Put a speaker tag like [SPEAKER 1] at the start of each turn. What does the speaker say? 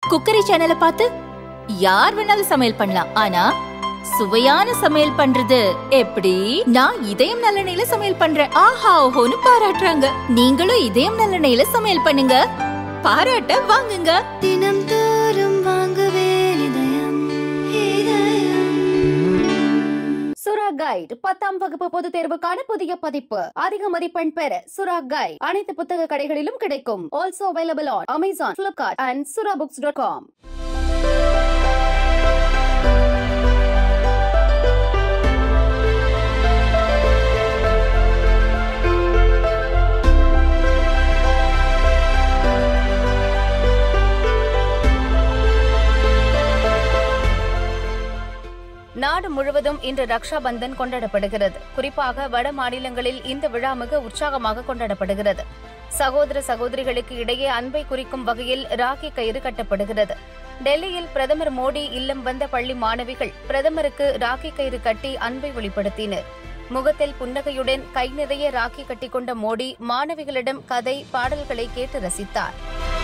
[SPEAKER 1] cookery சேனலை பார்த்து யார் வேணாலும் சமையல் பண்ணலாம் ஆனா சுவையான சமையல் பண்றது எப்படி நான் இதயம் நல்லெண்ணெயில சமையல் பண்றேன் ஆஹா ஓஹோன்னு பாராட்டுறாங்க நீங்களும் இதயம் நல்லெண்ணெயில சமையல் பண்ணுங்க பாராட்ட வாங்குங்க
[SPEAKER 2] தினம் தோறும் வாங்குவே இதயம் இதயம்
[SPEAKER 3] சுரா கைட் பத்தாம் வகுப்பு பொதுத் தேர்வுக்கான புதிய பதிப்பு அதிக மதிப்பெண் பெற சுரா கைட் அனைத்து புத்தக கடைகளிலும் கிடைக்கும் also available on Amazon Flipkart and Sura books dot com நாடு முழுவதும் இன்று ரக்ஷா பந்தன் கொண்டாடப்படுகிறது குறிப்பாக வட மாநிலங்களில் இந்த விழா மிக உற்சாகமாக கொண்டாடப்படுகிறது சகோதர சகோதரிகளுக்கு இடையே அன்பை குறிக்கும் வகையில் ராக்கி கயிறு கட்டப்படுகிறது டெல்லியில் பிரதமர் மோடி இல்லம் வந்த பள்ளி மாணவிகள் பிரதமருக்கு ராக்கி கயிறு கட்டி அன்பை வெளிப்படுத்தினர் முகத்தில் புன்னகையுடன் கை நிறைய ராக்கி கட்டிக்கொண்ட மோடி மாணவிகளிடம் கதை பாடல்களை கேட்டு ரசித்தார்